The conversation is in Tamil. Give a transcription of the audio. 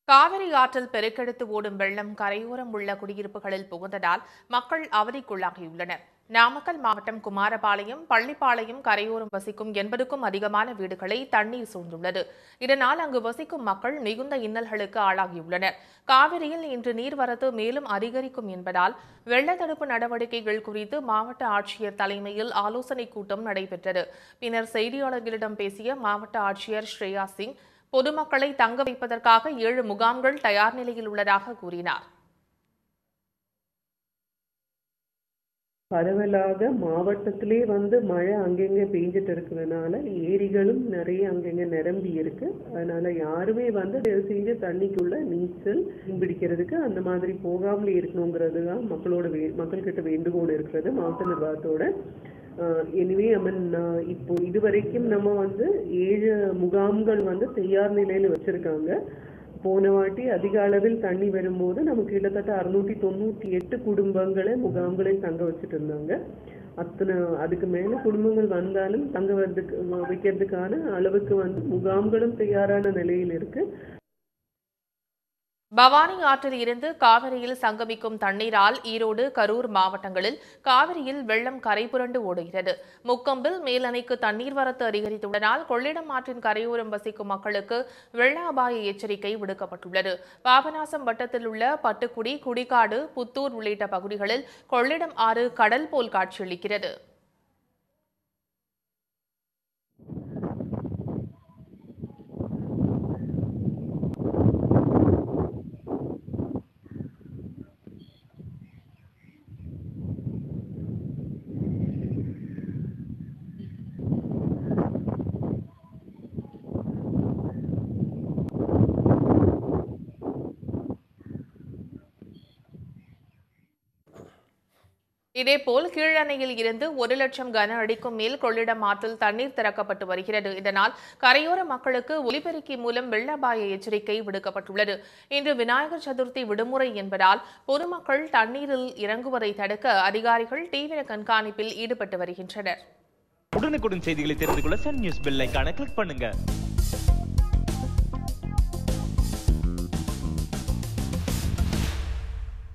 காவிரி ஆற்றில் பெருக்கெடுத்து ஓடும் வெள்ளம் கரையோரம் உள்ள குடியிருப்புகளில் புகுந்ததால் மக்கள் அவதிக்குள்ளாகியுள்ளனர் நாமக்கல் மாவட்டம் குமாரபாளையம் பள்ளிப்பாளையம் கரையோரம் வசிக்கும் எண்பதுக்கும் அதிகமான வீடுகளை தண்ணீர் சூழ்ந்துள்ளது இதனால் அங்கு வசிக்கும் மக்கள் மிகுந்த இன்னல்களுக்கு ஆளாகியுள்ளனர் காவிரியில் இன்று நீர்வரத்து மேலும் அதிகரிக்கும் என்பதால் வெள்ள தடுப்பு நடவடிக்கைகள் குறித்து மாவட்ட ஆட்சியர் தலைமையில் ஆலோசனைக் கூட்டம் நடைபெற்றது பின்னர் செய்தியாளர்களிடம் பேசிய மாவட்ட ஆட்சியர் ஸ்ரேயா சிங் பொதுமக்களை தங்க வைப்பதற்காக ஏழு முகாம்கள் தயார் நிலையில் உள்ளதாக கூறினார் பரவலாக மாவட்டத்திலே வந்து மழை அங்கங்க பெஞ்சிட்டு இருக்கிறதுனால ஏரிகளும் நிறைய அங்கங்க நிரம்பி இருக்கு அதனால யாருமே வந்து தயவு செஞ்சு தண்ணிக்குள்ள நீச்சல் மீன் பிடிக்கிறதுக்கு அந்த மாதிரி போகாமலே இருக்கணுங்கிறது தான் மக்களோட வே மக்கள்கிட்ட வேண்டுகோள் இருக்கிறது மாவட்ட நிர்வாகத்தோட எனிவே ஐ மீன் இப்போ இது வரைக்கும் நம்ம வந்து ஏழு முகாம்கள் வந்து தயார் நிலையில வச்சிருக்காங்க போன வாட்டி அதிக அளவில் தண்ணி வரும்போது நமக்கு கிட்டத்தட்ட அறுநூத்தி தொண்ணூத்தி எட்டு குடும்பங்களை முகாம்களில் தங்க வச்சுட்டு இருந்தாங்க அத்தனை அதுக்கு மேல குடும்பங்கள் வந்தாலும் தங்க வர்றதுக்கு வைக்கிறதுக்கான அளவுக்கு வந்து முகாம்களும் தயாரான நிலையில் இருக்கு பவானி ஆற்றில் இருந்து காவிரியில் சங்கமிக்கும் தண்ணீரால் ஈரோடு கரூர் மாவட்டங்களில் காவிரியில் வெள்ளம் கரைபுரண்டு ஓடுகிறது முக்கொம்பில் மேலணைக்கு தண்ணீர் வரத்து அதிகரித்துள்ளதால் கொள்ளிடம் ஆற்றின் கரையோரம் வசிக்கும் மக்களுக்கு வெள்ள அபாய எச்சரிக்கை விடுக்கப்பட்டுள்ளது பாபநாசம் வட்டத்தில் உள்ள பட்டுக்குடி குடிகாடு புத்தூர் உள்ளிட்ட பகுதிகளில் கொள்ளிடம் ஆறு கடல் போல் காட்சியளிக்கிறது இதேபோல் கீழணையில் இருந்து ஒரு லட்சம் கன அடிக்கும் மேல் கொள்ளிடம் ஆற்றில் தண்ணீர் திறக்கப்பட்டு வருகிறது இதனால் கரையோர மக்களுக்கு ஒலிபெருக்கி மூலம் வெள்ள அபாய எச்சரிக்கை விடுக்கப்பட்டுள்ளது இன்று விநாயகர் சதுர்த்தி விடுமுறை என்பதால் பொதுமக்கள் தண்ணீரில் இறங்குவதை தடுக்க அதிகாரிகள் தீவிர கண்காணிப்பில் ஈடுபட்டு வருகின்றனர் உடனுக்குடன் செய்திகளை தெரிந்து கொள்ள சன் நியூஸ் பெல் ஐகானை கிளிக் பண்ணுங்க